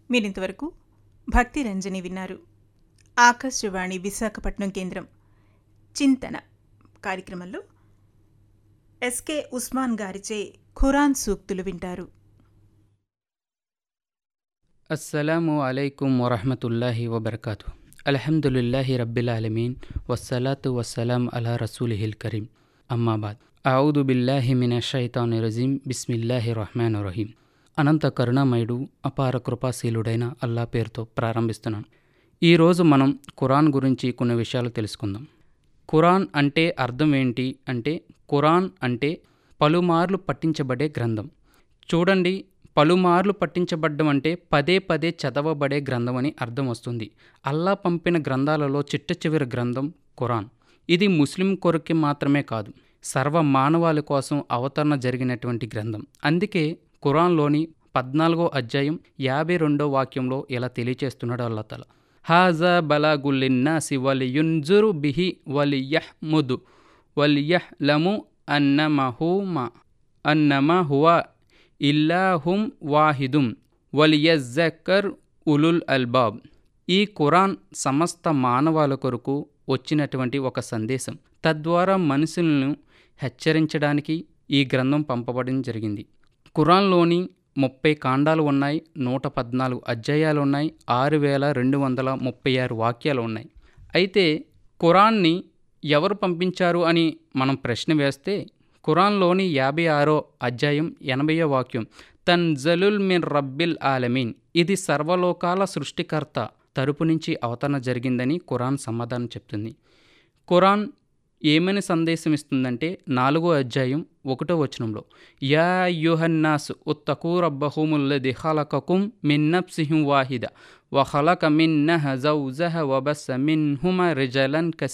మీరింతవరకు భక్తి రంజని విన్నారు ఆకాశవాణి విశాఖపట్నం కేంద్రం చింతన కార్యక్రమంలో ఎస్కే ఉస్మాన్ గారిచే ఖురాన్ సూక్తులు వింటారు అస్సలాము అలైకుం వరహమతుల్లాహి వబర్కాతు అల్హమ్దులిల్లాహి రబ్బిల్ ఆలమీన్ వస్సలాతు వస్సలాం అలా రసూలిహిల్ కరీం అమ్మాబాద్ ఔదు బిల్లాహి మిన షైతాని రజీం బిస్మిల్లాహి రహమాన్ రహీం అనంత కరుణామయుడు అపార కృపాశీలుడైన అల్లా పేరుతో ప్రారంభిస్తున్నాను ఈరోజు మనం ఖురాన్ గురించి కొన్ని విషయాలు తెలుసుకుందాం ఖురాన్ అంటే అర్థం ఏంటి అంటే ఖురాన్ అంటే పలుమార్లు పట్టించబడే గ్రంథం చూడండి పలుమార్లు పట్టించబడ్డం అంటే పదే పదే చదవబడే గ్రంథం అని అర్థం వస్తుంది అల్లా పంపిన గ్రంథాలలో చిట్ట చివరి గ్రంథం ఖురాన్ ఇది ముస్లిం కొరకి మాత్రమే కాదు సర్వ మానవాళి కోసం అవతరణ జరిగినటువంటి గ్రంథం అందుకే ఖురాన్లోని పద్నాలుగో అధ్యాయం యాభై రెండో వాక్యంలో ఇలా తెలియచేస్తున్నాడు అల్లాతల హాజా బలాగుల్లిన్నాసి వలియున్జురు బిహి వలియహ్ ముదు వలియహ్ లము అన్నమహుమ అన్నమ హువా ఇల్లాహుం వాహిదుం వలియజక్కర్ ఉలుల్ అల్బాబ్ ఈ ఖురాన్ సమస్త మానవాల కొరకు వచ్చినటువంటి ఒక సందేశం తద్వారా మనుషులను హెచ్చరించడానికి ఈ గ్రంథం పంపబడడం జరిగింది ఖురాన్లోని ముప్పై కాండాలు ఉన్నాయి నూట పద్నాలుగు అధ్యాయాలు ఉన్నాయి ఆరు వేల రెండు వందల ముప్పై ఆరు వాక్యాలు ఉన్నాయి అయితే ఖురాన్ని ఎవరు పంపించారు అని మనం ప్రశ్న వేస్తే ఖురాన్లోని యాభై ఆరో అధ్యాయం ఎనభైయో వాక్యం తన్జలుల్ మిన్ రబ్బిల్ ఆలమీన్ ఇది సర్వలోకాల సృష్టికర్త తరపు నుంచి అవతరణ జరిగిందని ఖురాన్ సమాధానం చెప్తుంది ఖురాన్ ఏమని సందేశం ఇస్తుందంటే నాలుగో అధ్యాయం ఒకటో వచనంలో యా యుహన్నాస్ ఉత్తకూ రబ్బహుముల్లది ఖలకకుం మిన్ నఫ్సిహిం వాహిద వఖలక మిన్నహ జౌజహ వబస్స మిన్హుమ రిజలన్